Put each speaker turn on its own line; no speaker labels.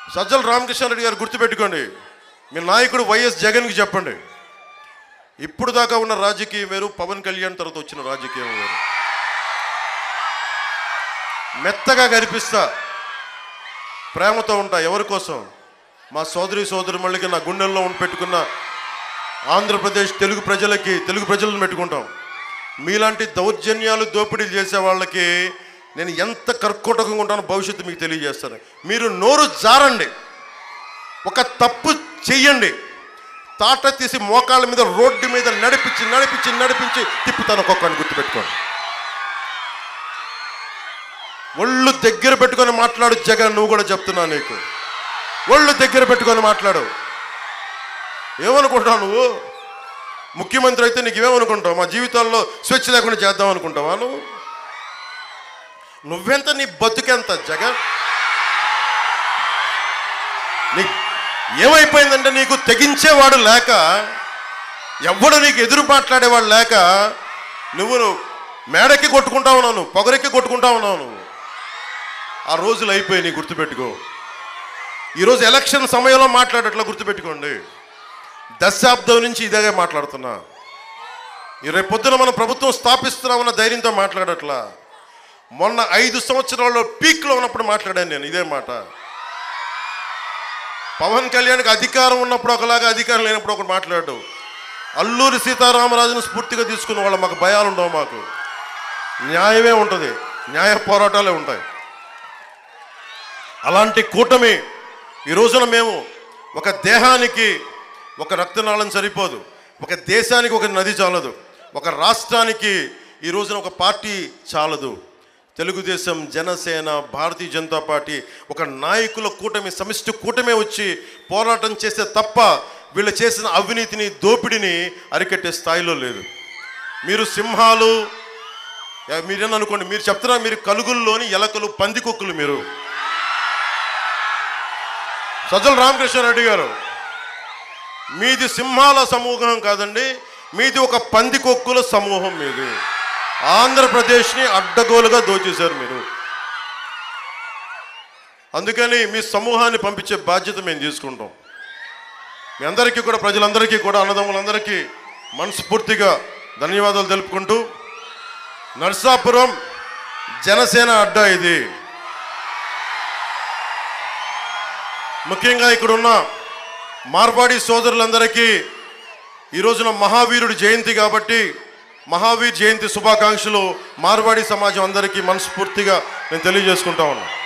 సజ్జల రామకృష్ణారెడ్డి గారు గుర్తుపెట్టుకోండి మీ నాయకుడు వైఎస్ జగన్కి చెప్పండి ఇప్పుడు దాకా ఉన్న రాజకీయం వేరు పవన్ కళ్యాణ్ తర్వాత వచ్చిన రాజకీయం వేరు మెత్తగా కనిపిస్తా ప్రేమతో ఉంటా ఎవరి కోసం మా సోదరి సోదరుమళ్ళకి నా గుండెల్లో ఉండి పెట్టుకున్న ఆంధ్రప్రదేశ్ తెలుగు ప్రజలకి తెలుగు ప్రజలను పెట్టుకుంటాం మీలాంటి దౌర్జన్యాలు దోపిడీలు చేసే వాళ్ళకి నేను ఎంత కర్కోటకంగా ఉంటానో భవిష్యత్తు మీకు తెలియజేస్తాను మీరు నోరు జారండి ఒక తప్పు చెయ్యండి తాట తీసి మోకాళ్ళ మీద రోడ్డు మీద నడిపించి నడిపించి నడిపించి తిప్పుతాను ఒక్కొక్కడిని గుర్తుపెట్టుకోండి ఒళ్ళు దగ్గర పెట్టుకొని మాట్లాడు జగన్ నువ్వు కూడా చెప్తున్నా నీకు ఒళ్ళు దగ్గర పెట్టుకొని మాట్లాడు ఏమనుకుంటావు నువ్వు ముఖ్యమంత్రి అయితే నీకు ఏమనుకుంటావు మా జీవితాల్లో స్వేచ్ఛ లేకుండా చేద్దాం అనుకుంటావా నువ్వు నువ్వెంత నీ బతుకెంత జగన్ నీ ఏమైపోయిందంటే నీకు తెగించేవాడు లేక ఎవ్వడు నీకు ఎదురు మాట్లాడేవాడు లేక నువ్వు మేడకి కొట్టుకుంటా ఉన్నావు నువ్వు పొగరెక్కి కొట్టుకుంటా ఉన్నావు నువ్వు ఆ రోజులు అయిపోయి నీ గుర్తుపెట్టుకో ఈరోజు ఎలక్షన్ సమయంలో మాట్లాడట్లా గుర్తుపెట్టుకోండి దశాబ్దం నుంచి ఇదే మాట్లాడుతున్నా ఈ రేపు పొద్దున మనం ప్రభుత్వం స్థాపిస్తున్నామన్న ధైర్యంతో మాట్లాడట్లా మొన్న ఐదు సంవత్సరాల్లో పీక్లో ఉన్నప్పుడు మాట్లాడాను నేను ఇదే మాట పవన్ కళ్యాణ్కి అధికారం ఉన్నప్పుడు ఒకలాగా అధికారం లేనప్పుడు ఒకటి మాట్లాడు అల్లూరి సీతారామరాజును స్ఫూర్తిగా తీసుకున్న వాళ్ళ మాకు భయాలు ఉండవు మాకు న్యాయమే ఉంటుంది న్యాయ పోరాటాలే ఉంటాయి అలాంటి కూటమి ఈ రోజున మేము ఒక దేహానికి ఒక రక్తనాళం సరిపోదు ఒక దేశానికి ఒక నది చాలదు ఒక రాష్ట్రానికి ఈ రోజున ఒక పార్టీ చాలదు తెలుగుదేశం జనసేన భారతీయ జనతా పార్టీ ఒక నాయకుల కూటమి సమిష్టి కూటమే వచ్చి పోరాటం చేస్తే తప్ప వీళ్ళు చేసిన అవినీతిని దోపిడిని అరికట్టే స్థాయిలో లేదు మీరు సింహాలు యా- మీరేననుకోండి మీరు చెప్తున్నా మీరు కలుగుల్లోని ఎలకలు పందికొక్కులు మీరు సజ్జల రామకృష్ణారెడ్డి గారు మీది సింహాల సమూహం కాదండి మీది ఒక పందికొక్కుల సమూహం మీది ఆంధ్రప్రదేశ్ని అడ్డగోలుగా దోచేశారు మీరు అందుకని మీ సమూహాన్ని పంపించే బాధ్యత మేము తీసుకుంటాం మీ అందరికీ కూడా ప్రజలందరికీ కూడా అన్నదమ్ములందరికీ మనస్ఫూర్తిగా ధన్యవాదాలు తెలుపుకుంటూ నర్సాపురం జనసేన అడ్డా ఇది ముఖ్యంగా ఇక్కడున్న మార్వాడి సోదరులందరికీ ఈ రోజున మహావీరుడి జయంతి కాబట్టి మహావీర్ జయంతి శుభాకాంక్షలు మార్వాడి సమాజం అందరికీ మనస్ఫూర్తిగా నేను తెలియజేసుకుంటా ఉన్నాను